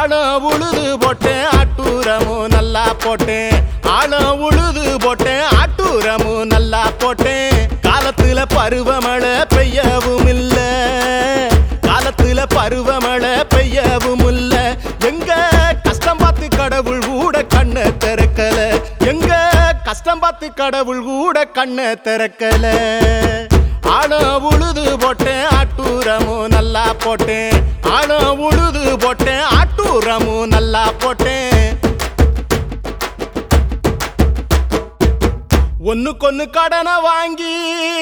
ஆழம் உழுது போட்டேன் ஆட்டூரமும் நல்லா போட்டேன் ஆழம் உழுது போட்டேன் ஆட்டூரமும் நல்லா போட்டேன் காலத்துல பருவமழை பெய்யவும் இல்ல காலத்துல பருவமழை பெய்யவும் இல்ல எங்க கஷ்டம் பார்த்து கடவுள் கூட கண்ணை திறக்கல எங்க கஷ்டம் பார்த்து கடவுள் கூட கண்ணை திறக்கல ஆழம் உழுது போட்டேன் ஆட்டூரமும் நல்லா போட்டேன் ஆழம் உழுது போட்டேன் ஆட்டூரமும் நல்லா போட்டேன் ஒண்ணுக்கொன்னு கடனை வாங்கி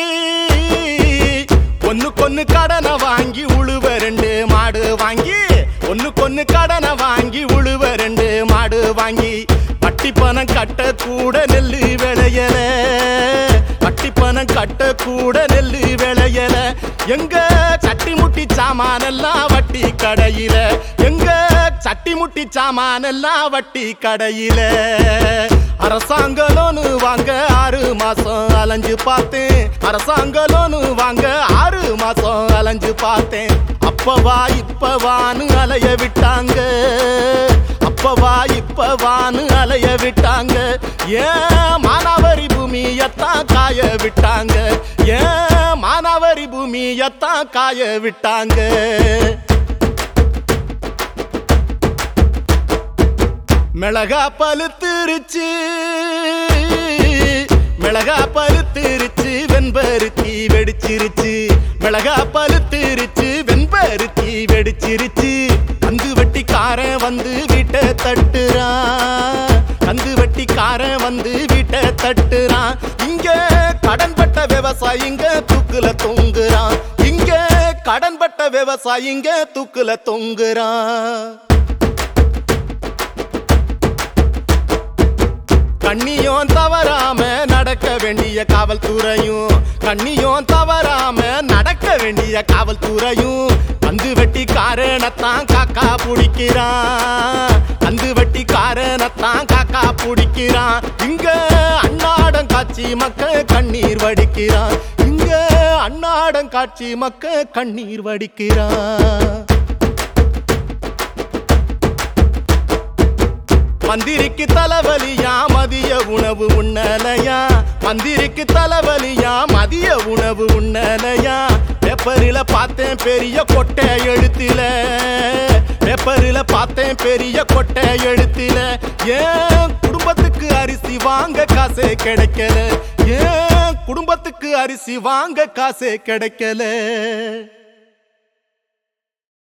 ஒண்ணுக்கொன்னு கடனை வாங்கி உழுவ ரெண்டு மாடு வாங்கி ஒண்ணுக்கொன்னு கடனை வாங்கி உழுவ ரெண்டு மாடு வாங்கி வட்டி பணம் கட்ட கூட நெல்லு விளையல வட்டி பணம் கட்ட கூட நெல்லு விளையல எங்க சட்டி முட்டி சாமானெல்லாம் வட்டி கடையில எங்க சட்டி முட்டி சாமானெல்லாம் வட்டி கடையில அரசாங்க லோனு வாங்க ஆறு மாசம் அலைஞ்சு பார்த்தேன் அரசாங்க லோனு வாங்க ஆறு மாசம் அலைஞ்சு பார்த்தேன் அப்பவா இப்பவான்னு அலைய விட்டாங்க அப்பவா இப்பவான்னு அலைய விட்டாங்க ஏன் மானாவரி பூமியத்தான் காய விட்டாங்க ஏன் மானாவரி பூமியத்தான் காய விட்டாங்க மிளகா பழுத்திருச்சு மிளகா பழுத்திருச்சு வெண்பருத்தி வெடிச்சிருச்சு மிளகா பழுத்திருச்சு வெண்பருத்தி வெடிச்சிருச்சு கந்து வெட்டிக்காரன் வந்து வீட்டை தட்டுறான் கந்து வெட்டிக்காரன் வந்து வீட்டை தட்டுறான் இங்க கடன்பட்ட விவசாயிங்க தூக்குல தொங்குறான் இங்க கடன்பட்ட விவசாயிங்க தூக்குல தொங்குறான் கண்ணியும் தவறாம நடக்க வேண்டிய காவல்துறையும் கண்ணியும் தவறாம நடக்க வேண்டிய காவல்துறையும் கந்து வெட்டி காரணத்தான் காக்கா பிடிக்கிறான் கந்து வெட்டி காரணத்தான் காக்கா பிடிக்கிறான் இங்க அன்னாடம் காட்சி மக்கள் கண்ணீர் வடிக்கிறான் இங்க அன்னாடம் காட்சி மக்கள் கண்ணீர் வடிக்கிறான் மந்திரிக்கு தலைவலியா மதிய உணவு உண்ணலையா மந்திரிக்கு தலைவலியா மதிய உணவு உண்ணலையா பேப்பரில பார்த்தேன் பெரிய கொட்டை எழுத்தில பேப்பரில பார்த்தேன் பெரிய கொட்டை எழுத்தில ஏன் குடும்பத்துக்கு அரிசி வாங்க காசே கிடைக்கல ஏன் குடும்பத்துக்கு அரிசி வாங்க காசே கிடைக்கல